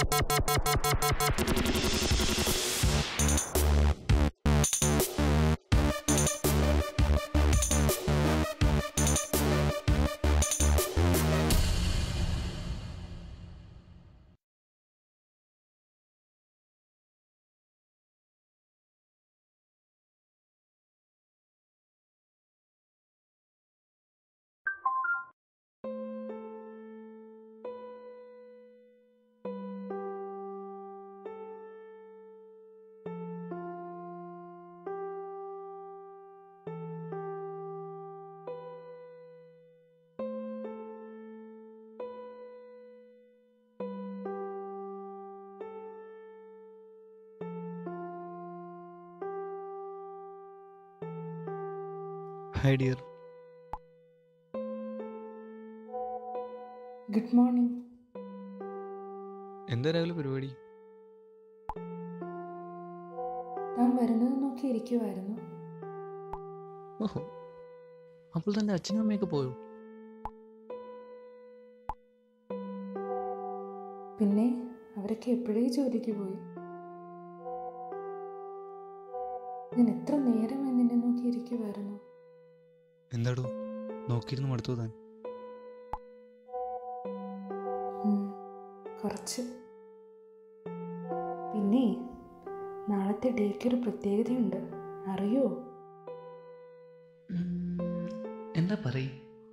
Hi dear good morning എന്താ രാവിലെ പരിപാടി താൻ വരുന്നത് നോക്കി ഇരിക്കുമായിരുന്നു ഓഹോ അപ്പോൾ തൻ്റെ അച്ഛനും അമ്മയൊക്കെ പോയോ പിന്നെ അവരൊക്കെ എപ്പോഴേ ജോലിക്ക് പോയി ഞാൻ എത്ര നേരമായി നിന്നെ നോക്കി ഇരിക്കുമായിരുന്നു എന്താടോ നോക്കിയിരുന്ന് മടുത്തു താൻ ഉം, കുറച്ച് പിന്നെ നാളത്തെ ഡേക്ക് ഒരു പ്രത്യേകതയുണ്ട് അറിയോ എന്താ പറയ്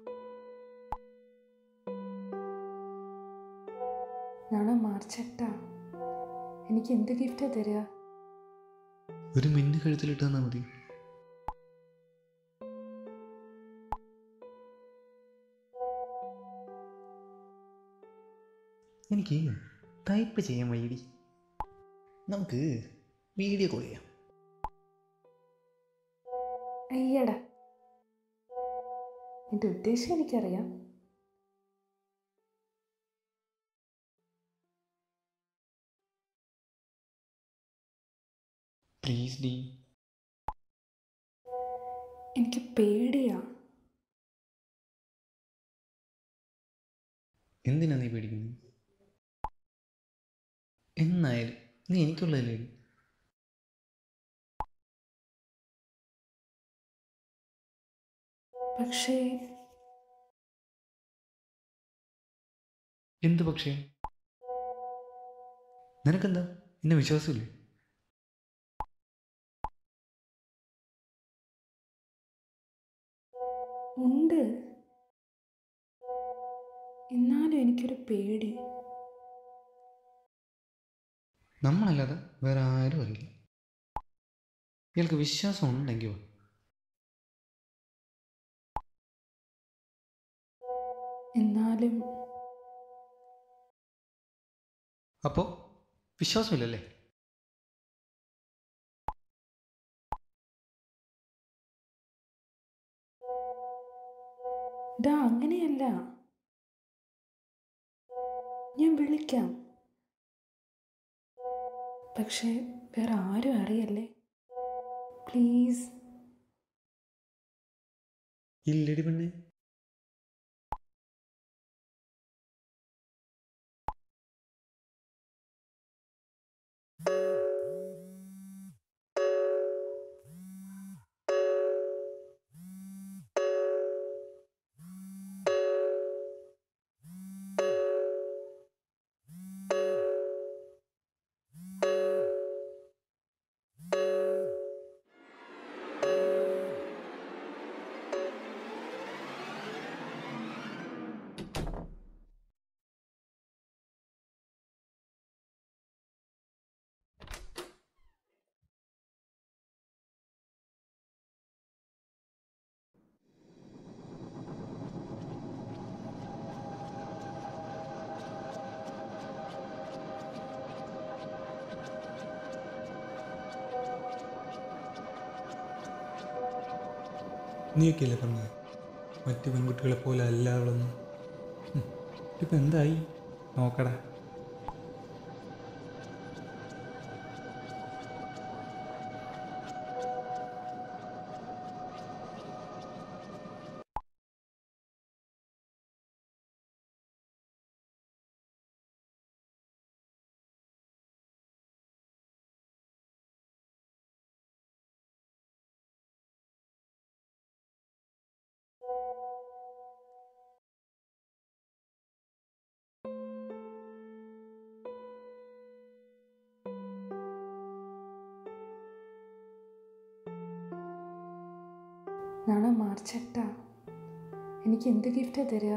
നാളെ മാർച്ച് എട്ടാ എനിക്ക് എന്ത് ഗിഫ്റ്റാ തരിക ഒരു മിന്നു കഴുത്തിലിട്ട് തന്നാൽ മതി എനിക്ക് ടൈപ്പ് ചെയ്യാൻ വൈകി നമുക്ക് വീഡിയോ കോൾ ചെയ്യാം അയ്യടാ എൻ്റെ ഉദ്ദേശം എനിക്കറിയാം പ്ലീസ് ഡി എനിക്ക് പേടിയാ എന്തിനാ നീ പേടിക്കുന്നത് എന്നായാലും നീ എനിക്കുള്ളതല്ലേ പക്ഷേ എന്ത് പക്ഷേ നിനക്കെന്താ എന്നെ വിശ്വാസമില്ലേ ഉണ്ട് എന്നാലും എനിക്കൊരു പേടി നമ്മളല്ലാതെ വേറെ ആരും അറിയില്ല ഇയാൾക്ക് വിശ്വാസം ഉണ്ടെങ്കിൽ വാ. എന്നാലും അപ്പോ വിശ്വാസമില്ലല്ലേ ഡാ അങ്ങനെയല്ല ഞാൻ വിളിക്കാം പക്ഷേ വേറെ ആരും അറിയല്ലേ പ്ലീസ് ഇല്ലടി പെണ്ണെ നീയൊക്കെയല്ലേ പറഞ്ഞത് മറ്റു പെൺകുട്ടികളെ പോലെ അല്ല അവളൊന്നും ഇപ്പം എന്തായി നോക്കടാ നാളെ മാർച്ച് എട്ടാ എനിക്ക് എന്ത് ഗിഫ്റ്റാ തരിക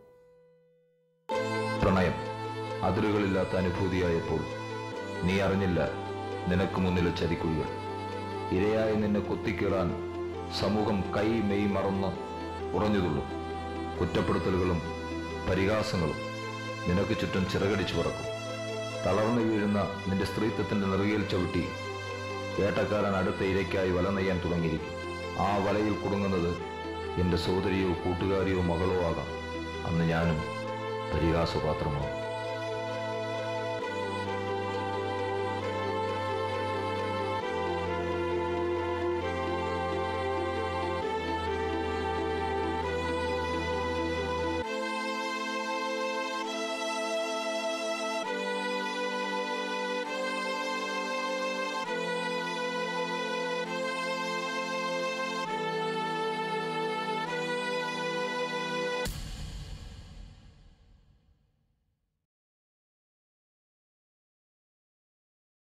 പ്രണയം അതിരുകളില്ലാത്ത അനുഭൂതിയായപ്പോൾ നീ അറിഞ്ഞില്ല നിനക്ക് മുന്നിലെ ചതിക്കുഴികൾ ഇരയായി നിന്നെ കൊത്തിക്കീറാൻ സമൂഹം കൈ മെയ് മറന്ന് ഉറഞ്ഞുതുള്ളു കുറ്റപ്പെടുത്തലുകളും പരിഹാസങ്ങളും നിനക്ക് ചുറ്റും ചിറകടിച്ചു പറക്കും തളർന്നു വീഴുന്ന നിന്റെ സ്ത്രീത്വത്തിന്റെ നെറുകയിൽ ചവിട്ടി വേട്ടക്കാരൻ അടുത്ത ഇരയ്ക്കായി വല നെയ്യാൻ തുടങ്ങിയിരിക്കും ആ വലയിൽ കുടുങ്ങുന്നത് എന്റെ സോദരിയോ കൂട്ടുകാരിയോ മകളോ ആകാം അന്ന് ഞാനും പരിഹാസപാത്രമാവും